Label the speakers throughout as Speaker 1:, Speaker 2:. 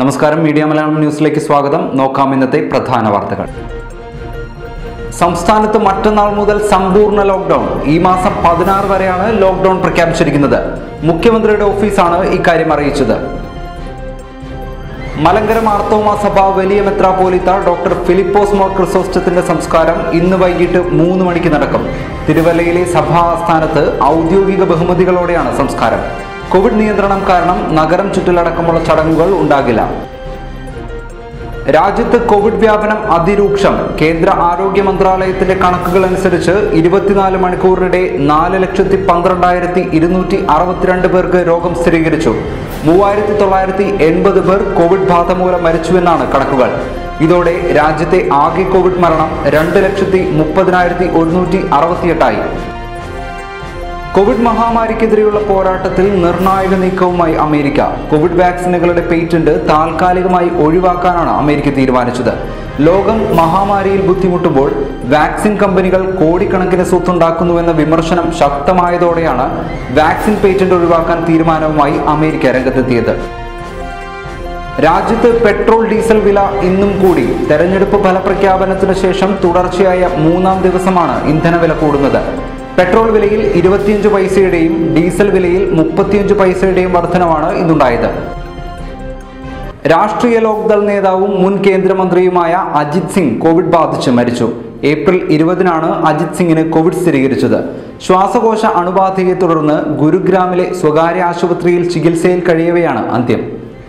Speaker 1: നമസ്കാരം മീഡിയ മലയാളം ന്യൂസിലേക്ക് സ്വാഗതം നോക്കാം ഇന്നത്തെ പ്രധാന വാർത്തകൾ സംസ്ഥാനത്ത് മറ്റന്നാൾ മുതൽ സമ്പൂർണ്ണ ലോക്ക്ഡൌൺ ഈ മാസം പതിനാറ് വരെയാണ് ലോക്ക്ഡൌൺ പ്രഖ്യാപിച്ചിരിക്കുന്നത് മുഖ്യമന്ത്രിയുടെ ഓഫീസാണ് ഇക്കാര്യം അറിയിച്ചത് മലങ്കര മാർത്തോമ സഭ വലിയ മെത്രാപോലിത്ത ഡോക്ടർ ഫിലിപ്പോസ് മോർ ക്രിസോസ്റ്റത്തിന്റെ സംസ്കാരം ഇന്ന് വൈകിട്ട് മൂന്ന് മണിക്ക് നടക്കും തിരുവല്ലയിലെ സഭാ ആസ്ഥാനത്ത് ഔദ്യോഗിക ബഹുമതികളോടെയാണ് സംസ്കാരം കോവിഡ് നിയന്ത്രണം കാരണം നഗരം ചുറ്റലടക്കമുള്ള ചടങ്ങുകൾ ഉണ്ടാകില്ല രാജ്യത്ത് കോവിഡ് വ്യാപനം അതിരൂക്ഷം കേന്ദ്ര ആരോഗ്യ മന്ത്രാലയത്തിന്റെ കണക്കുകൾ അനുസരിച്ച് ഇരുപത്തിനാല് മണിക്കൂറിനിടെ നാല് ലക്ഷത്തി പന്ത്രണ്ടായിരത്തി ഇരുന്നൂറ്റി അറുപത്തിരണ്ട് പേർക്ക് രോഗം സ്ഥിരീകരിച്ചു മൂവായിരത്തി തൊള്ളായിരത്തി എൺപത് പേർ കോവിഡ് ബാധ മൂലം മരിച്ചുവെന്നാണ് കണക്കുകൾ ഇതോടെ രാജ്യത്തെ ആകെ കോവിഡ് മരണം രണ്ട് ലക്ഷത്തി മുപ്പതിനായിരത്തി ഒരുന്നൂറ്റി അറുപത്തിയെട്ടായി കോവിഡ് മഹാമാരിക്കെതിരെയുള്ള പോരാട്ടത്തിൽ നിർണായക നീക്കവുമായി അമേരിക്ക കോവിഡ് വാക്സിനുകളുടെ പേറ്റന്റ് താൽക്കാലികമായി ഒഴിവാക്കാനാണ് അമേരിക്ക തീരുമാനിച്ചത് ലോകം മഹാമാരിയിൽ ബുദ്ധിമുട്ടുമ്പോൾ വാക്സിൻ കമ്പനികൾ കോടിക്കണക്കിന് സ്വത്തുണ്ടാക്കുന്നുവെന്ന വിമർശനം ശക്തമായതോടെയാണ് വാക്സിൻ പേറ്റന്റ് ഒഴിവാക്കാൻ തീരുമാനവുമായി അമേരിക്ക രംഗത്തെത്തിയത് രാജ്യത്ത് പെട്രോൾ ഡീസൽ വില ഇന്നും കൂടി തെരഞ്ഞെടുപ്പ് ഫലപ്രഖ്യാപനത്തിന് ശേഷം തുടർച്ചയായ മൂന്നാം ദിവസമാണ് ഇന്ധനവില കൂടുന്നത് പെട്രോൾ വിലയിൽ ഇരുപത്തിയഞ്ച് പൈസയുടെയും ഡീസൽ വിലയിൽ മുപ്പത്തിയഞ്ച് പൈസയുടെയും വർധനമാണ് ഇന്നുണ്ടായത് രാഷ്ട്രീയ ലോക്ദൾ നേതാവും മുൻ കേന്ദ്രമന്ത്രിയുമായ അജിത് സിംഗ് കോവിഡ് ബാധിച്ച് മരിച്ചു ഏപ്രിൽ ഇരുപതിനാണ് അജിത് സിംഗിന് കോവിഡ് സ്ഥിരീകരിച്ചത് ശ്വാസകോശ അണുബാധയെ തുടർന്ന് ഗുരുഗ്രാമിലെ സ്വകാര്യ ആശുപത്രിയിൽ ചികിത്സയിൽ കഴിയവെയാണ് അന്ത്യം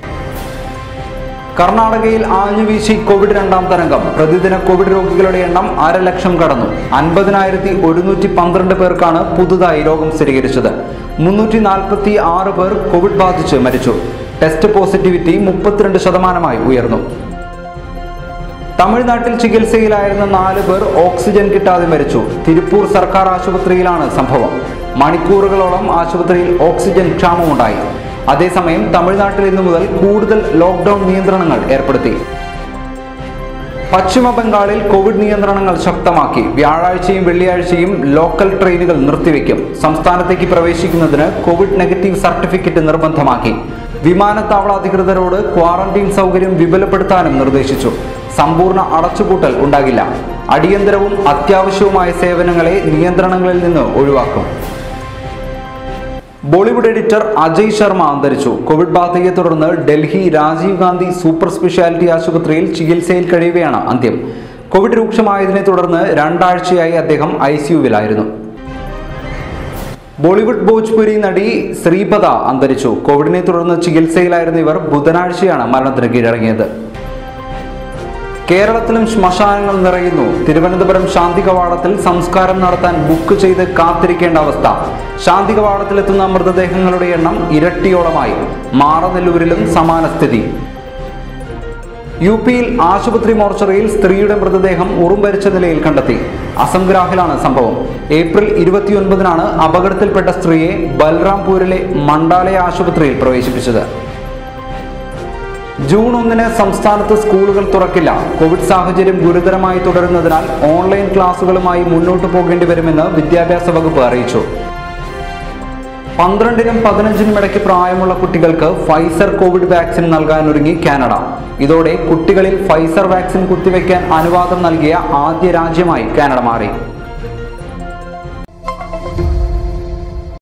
Speaker 1: കർണാടകയിൽ ആഞ്ഞുവീശി കോവിഡ് രണ്ടാം തരംഗം പ്രതിദിന കോവിഡ് രോഗികളുടെ എണ്ണം അരലക്ഷം കടന്നു അൻപതിനായിരത്തി ഒരുന്നൂറ്റി പന്ത്രണ്ട് പേർക്കാണ് പുതുതായി രോഗം സ്ഥിരീകരിച്ചത് മുന്നൂറ്റി നാൽപ്പത്തി ആറ് പേർ കോവിഡ് ബാധിച്ച് മരിച്ചു ടെസ്റ്റ് പോസിറ്റിവിറ്റി മുപ്പത്തിരണ്ട് ശതമാനമായി ഉയർന്നു തമിഴ്നാട്ടിൽ ചികിത്സയിലായിരുന്ന നാല് പേർ ഓക്സിജൻ കിട്ടാതെ മരിച്ചു തിരുപ്പൂർ സർക്കാർ ആശുപത്രിയിലാണ് സംഭവം മണിക്കൂറുകളോളം ആശുപത്രിയിൽ ഓക്സിജൻ ക്ഷാമമുണ്ടായി അതേസമയം തമിഴ്നാട്ടിൽ ഇന്നു മുതൽ കൂടുതൽ ലോക്ക്ഡൌൺ നിയന്ത്രണങ്ങൾ ഏർപ്പെടുത്തി പശ്ചിമ ബംഗാളിൽ കോവിഡ് നിയന്ത്രണങ്ങൾ ശക്തമാക്കി വ്യാഴാഴ്ചയും വെള്ളിയാഴ്ചയും ലോക്കൽ ട്രെയിനുകൾ നിർത്തിവെക്കും സംസ്ഥാനത്തേക്ക് പ്രവേശിക്കുന്നതിന് കോവിഡ് നെഗറ്റീവ് സർട്ടിഫിക്കറ്റ് നിർബന്ധമാക്കി വിമാനത്താവള അധികൃതരോട് ക്വാറന്റീൻ സൗകര്യം വിപുലപ്പെടുത്താനും നിർദ്ദേശിച്ചു സമ്പൂർണ്ണ അടച്ചുപൂട്ടൽ ഉണ്ടാകില്ല അടിയന്തരവും അത്യാവശ്യവുമായ സേവനങ്ങളെ നിയന്ത്രണങ്ങളിൽ നിന്ന് ഒഴിവാക്കും ബോളിവുഡ് എഡിറ്റർ അജയ് ശർമ്മ അന്തരിച്ചു കോവിഡ് ബാധയെ തുടർന്ന് ഡൽഹി രാജീവ് ഗാന്ധി സൂപ്പർ സ്പെഷ്യാലിറ്റി ആശുപത്രിയിൽ ചികിത്സയിൽ കഴിയുകയാണ് അന്ത്യം കോവിഡ് രൂക്ഷമായതിനെ തുടർന്ന് രണ്ടാഴ്ചയായി അദ്ദേഹം ഐ സിയുവിലായിരുന്നു ബോളിവുഡ് ഭോജ്പുരി നടി ശ്രീപദ അന്തരിച്ചു കോവിഡിനെ തുടർന്ന് ചികിത്സയിലായിരുന്ന ഇവർ ബുധനാഴ്ചയാണ് മരണത്തിന് കീഴടങ്ങിയത് കേരളത്തിലും ശ്മശാനങ്ങൾ നിറയുന്നു തിരുവനന്തപുരം ശാന്തി കവാടത്തിൽ സംസ്കാരം നടത്താൻ ബുക്ക് ചെയ്ത് കാത്തിരിക്കേണ്ട അവസ്ഥ ശാന്തി കവാടത്തിലെത്തുന്ന മൃതദേഹങ്ങളുടെ എണ്ണം ഇരട്ടിയോളമായി മാറനെല്ലൂരിലും സമാന സ്ഥിതി യു പിയിൽ ആശുപത്രി മോർച്ചറിയിൽ സ്ത്രീയുടെ മൃതദേഹം ഉറുമ്പരിച്ച നിലയിൽ കണ്ടെത്തി അസംഗ്രാഹിലാണ് സംഭവം ഏപ്രിൽ ഇരുപത്തിയൊൻപതിനാണ് അപകടത്തിൽപ്പെട്ട സ്ത്രീയെ ബൽറാംപൂരിലെ മണ്ടാലയ ആശുപത്രിയിൽ പ്രവേശിപ്പിച്ചത് ജൂൺ ഒന്നിന് സംസ്ഥാനത്ത് സ്കൂളുകൾ തുറക്കില്ല കോവിഡ് സാഹചര്യം ഗുരുതരമായി തുടരുന്നതിനാൽ ഓൺലൈൻ ക്ലാസുകളുമായി മുന്നോട്ട് പോകേണ്ടി വരുമെന്ന് വിദ്യാഭ്യാസ വകുപ്പ് അറിയിച്ചു പന്ത്രണ്ടിനും പതിനഞ്ചിനും ഇടയ്ക്ക് പ്രായമുള്ള കുട്ടികൾക്ക് ഫൈസർ കോവിഡ് വാക്സിൻ നൽകാനൊരുങ്ങി കാനഡ ഇതോടെ കുട്ടികളിൽ ഫൈസർ വാക്സിൻ കുത്തിവെക്കാൻ അനുവാദം നൽകിയ ആദ്യ രാജ്യമായി കാനഡ മാറി